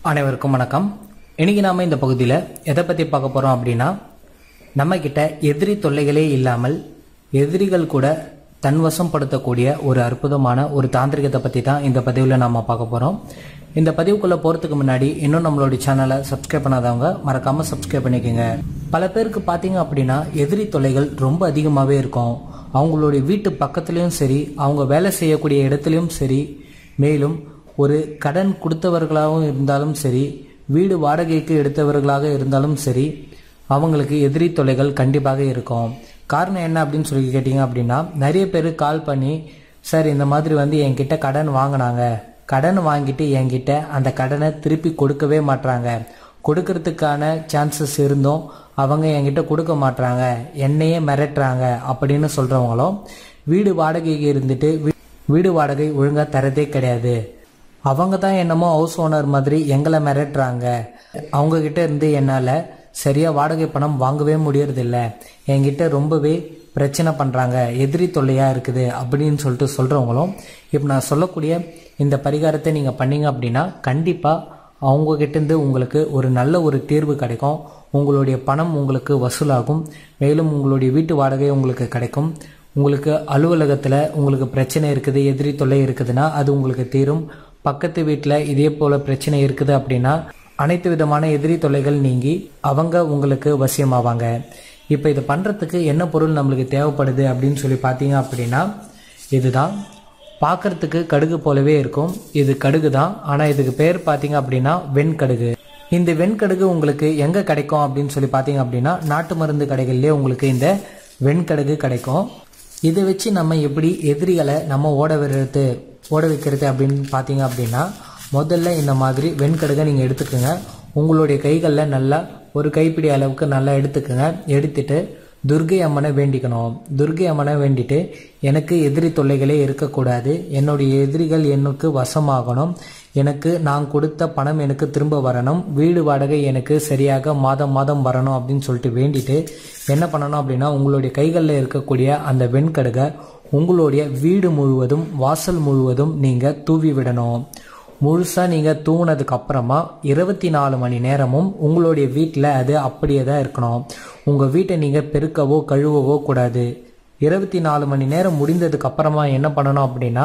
அனைவருக்கும் வணக்கம் இன்னைக்கு நாம இந்த பகுதியில் எதை பற்றி பார்க்க போகிறோம் அப்படின்னா நம்ம கிட்ட எதிரி தொல்லைகளே இல்லாமல் எதிரிகள் கூட தன்வசம் படுத்தக்கூடிய ஒரு அற்புதமான ஒரு தாந்திரிகத்தை பற்றி தான் இந்த பதிவில் நாம பார்க்க போகிறோம் இந்த பதிவுக்குள்ளே போகிறதுக்கு முன்னாடி இன்னும் நம்மளுடைய சேனலை சப்ஸ்கிரைப் பண்ணாதவங்க மறக்காமல் சப்ஸ்கிரைப் பண்ணிக்கோங்க பல பேருக்கு பார்த்தீங்க அப்படின்னா எதிரி தொல்லைகள் ரொம்ப அதிகமாகவே இருக்கும் அவங்களுடைய வீட்டு பக்கத்துலேயும் சரி அவங்க வேலை செய்யக்கூடிய இடத்துலையும் சரி மேலும் ஒரு கடன் கொடுத்தவர்களாகவும் இருந்தாலும் சரி வீடு வாடகைக்கு எடுத்தவர்களாக இருந்தாலும் சரி அவங்களுக்கு எதிரி தொல்லைகள் கண்டிப்பாக இருக்கும் காரணம் என்ன அப்படின்னு சொல்லி கேட்டிங்க அப்படின்னா நிறைய பேர் கால் பண்ணி சார் இந்த மாதிரி வந்து என்கிட்ட கடன் வாங்கினாங்க கடன் வாங்கிட்டு என்கிட்ட அந்த கடனை திருப்பி கொடுக்கவே மாட்றாங்க கொடுக்கறதுக்கான சான்சஸ் இருந்தும் அவங்க என்கிட்ட கொடுக்க மாட்றாங்க என்னையே மிரட்டுறாங்க அப்படின்னு சொல்கிறவங்களும் வீடு வாடகைக்கு இருந்துட்டு வீ- வீடு வாடகை ஒழுங்காக தரதே கிடையாது அவங்க தான் என்னமோ ஹவுஸ் ஓனர் மாதிரி எங்களை மிரட்டுறாங்க அவங்க கிட்ட இருந்து என்னால் சரியாக வாடகை பணம் வாங்கவே முடியறதில்ல என்கிட்ட ரொம்பவே பிரச்சனை பண்ணுறாங்க எதிரி தொல்லையாக இருக்குது அப்படின்னு சொல்லிட்டு சொல்கிறவங்களும் இப்போ நான் சொல்லக்கூடிய இந்த பரிகாரத்தை நீங்கள் பண்ணீங்க அப்படின்னா கண்டிப்பாக அவங்க கிட்டேருந்து உங்களுக்கு ஒரு நல்ல ஒரு தீர்வு கிடைக்கும் உங்களுடைய பணம் உங்களுக்கு வசூலாகும் மேலும் உங்களுடைய வீட்டு வாடகை உங்களுக்கு கிடைக்கும் உங்களுக்கு அலுவலகத்தில் உங்களுக்கு பிரச்சனை இருக்குது எதிரி தொல்லை இருக்குதுன்னா அது உங்களுக்கு தீரும் பக்கத்து வீட்டில் இதே போல் பிரச்சனை இருக்குது அப்படின்னா அனைத்து விதமான எதிரி தொல்லைகள் நீங்கி அவங்க உங்களுக்கு வசியமாவாங்க இப்போ இதை பண்ணுறதுக்கு என்ன பொருள் நம்மளுக்கு தேவைப்படுது அப்படின்னு சொல்லி பார்த்தீங்க அப்படின்னா இதுதான் பார்க்கறதுக்கு கடுகு போலவே இருக்கும் இது கடுகு தான் ஆனால் இதுக்கு பேர் பார்த்தீங்க அப்படின்னா வெண்கடுகு இந்த வெண்கடுகு உங்களுக்கு எங்கே கிடைக்கும் அப்படின்னு சொல்லி பார்த்தீங்க அப்படின்னா நாட்டு மருந்து கடைகள்லேயே உங்களுக்கு இந்த வெண்கடுகு கிடைக்கும் இதை வச்சு நம்ம எப்படி எதிரிகளை நம்ம ஓட விடுறது ஓட வைக்கிறது அப்படின்னு பார்த்தீங்க அப்படின்னா முதல்ல இந்த மாதிரி வெண்கடுகை நீங்கள் எடுத்துக்கோங்க உங்களுடைய கைகளில் நல்லா ஒரு கைப்பிடி அளவுக்கு நல்லா எடுத்துக்கோங்க எடுத்துட்டு துர்கை அம்மனை வேண்டிக்கணும் துர்கை அம்மனை வேண்டிட்டு எனக்கு எதிரி தொல்லைகளே இருக்கக்கூடாது என்னுடைய எதிரிகள் எனக்கு வசமாகணும் எனக்கு நான் கொடுத்த பணம் எனக்கு திரும்ப வரணும் வீடு வாடகை எனக்கு சரியாக மாதம் மாதம் வரணும் அப்படின்னு சொல்லிட்டு வேண்டிட்டு என்ன பண்ணணும் அப்படின்னா உங்களுடைய கைகளில் இருக்கக்கூடிய அந்த வெண்கடுகை உங்களுடைய வீடு முழுவதும் வாசல் முழுவதும் நீங்கள் தூவி விடணும் முழுசாக நீங்கள் தூங்கினதுக்கு அப்புறமா இருபத்தி நாலு மணி நேரமும் உங்களுடைய வீட்டில் அது அப்படியே தான் இருக்கணும் உங்கள் வீட்டை நீங்கள் பெருக்கவோ கழுவவோ கூடாது இருபத்தி நாலு மணி நேரம் முடிந்ததுக்கு அப்புறமா என்ன பண்ணணும் அப்படின்னா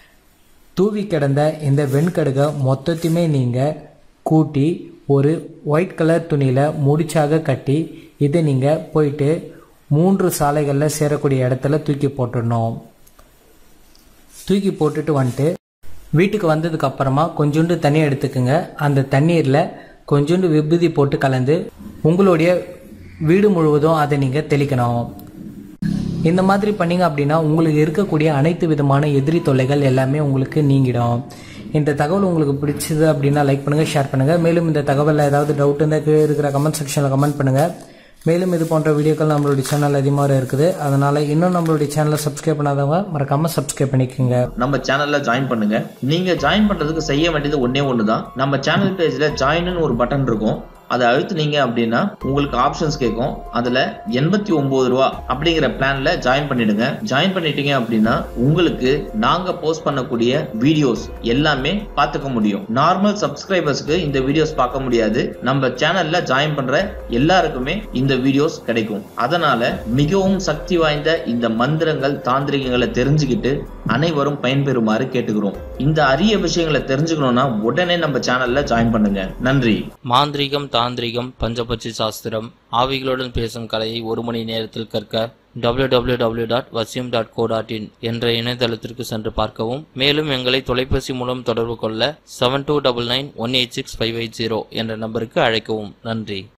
தூவி கிடந்த இந்த வெண்கடுகை மொத்தத்தையுமே நீங்கள் கூட்டி ஒரு ஒயிட் கலர் துணியில் முடிச்சாக கட்டி இதை நீங்கள் போயிட்டு மூன்று சாலைகளில் சேரக்கூடிய இடத்துல தூக்கி போட்டுடணும் தூக்கி போட்டுட்டு வந்துட்டு வீட்டுக்கு வந்ததுக்கு அப்புறமா கொஞ்சோண்டு தண்ணி எடுத்துக்கோங்க அந்த தண்ணீரில் கொஞ்சோண்டு விபூதி போட்டு கலந்து உங்களுடைய வீடு முழுவதும் அதை நீங்கள் தெளிக்கணும் இந்த மாதிரி பண்ணீங்க அப்படின்னா உங்களுக்கு இருக்கக்கூடிய அனைத்து விதமான எதிரி தொல்லைகள் எல்லாமே உங்களுக்கு நீங்கிடும் இந்த தகவல் உங்களுக்கு பிடிச்சது அப்படின்னா லைக் பண்ணுங்கள் ஷேர் பண்ணுங்கள் மேலும் இந்த தகவலில் ஏதாவது டவுட் இருந்தால் கீழே இருக்கிற கமெண்ட் செக்ஷனில் கமெண்ட் பண்ணுங்கள் மேலும் இது போன்ற வீடியோக்கள் நம்மளுடைய சேனல் அதிகமாக இருக்குது அதனால் இன்னும் நம்மளுடைய சேனலை சப்ஸ்கிரைப் பண்ணாதவங்க மறக்காமல் சப்ஸ்கிரைப் பண்ணிக்கோங்க நம்ம சேனல்ல ஜாயின் பண்ணுங்க நீங்க ஜாயின் பண்றதுக்கு செய்ய வேண்டியது ஒண்ணே ஒண்ணுதான் நம்ம சேனல் பேஜ்ல ஜாயின்னு ஒரு பட்டன் இருக்கும் அதை அழுத்துனீங்க அப்படின்னா உங்களுக்கு ஆப்ஷன்ஸ் கேட்கும் அதுல எண்பத்தி ஒன்பது ரூபா அப்படிங்கிற பிளான்ல ஜாயின் பண்ணிடுங்க ஜாயின் பண்ணிட்டீங்க அப்படின்னா உங்களுக்கு நாங்க போஸ்ட் பண்ணக்கூடிய வீடியோஸ் எல்லாமே பார்த்துக்க முடியும் நார்மல் சப்ஸ்கிரைபர்ஸ்க்கு இந்த வீடியோஸ் பார்க்க முடியாது நம்ம சேனல்ல ஜாயின் பண்ற எல்லாருக்குமே இந்த வீடியோஸ் கிடைக்கும் அதனால மிகவும் சக்தி வாய்ந்த இந்த மந்திரங்கள் தாந்திரிகங்களை தெரிஞ்சுக்கிட்டு அனைவரும் பயன்பெறுமாறு கேட்டுக்கிறோம் இந்த அரிய விஷயங்களை தெரிஞ்சுக்கணும்னா உடனே நம்ம சேனல்ல ஜாயின் பண்ணுங்க நன்றி மாந்திரீகம் தாந்திரிகம் பஞ்சபட்சி சாஸ்திரம் ஆவிகளுடன் பேசும் கலையை ஒரு மணி நேரத்தில் கற்க www.vasyum.co.in dot dot co dot in என்ற இணையதளத்திற்கு சென்று பார்க்கவும் மேலும் எங்களை தொலைபேசி மூலம் தொடர்பு கொள்ள seven two double nine one eight six five eight zero என்ற நம்பருக்கு அழைக்கவும் நன்றி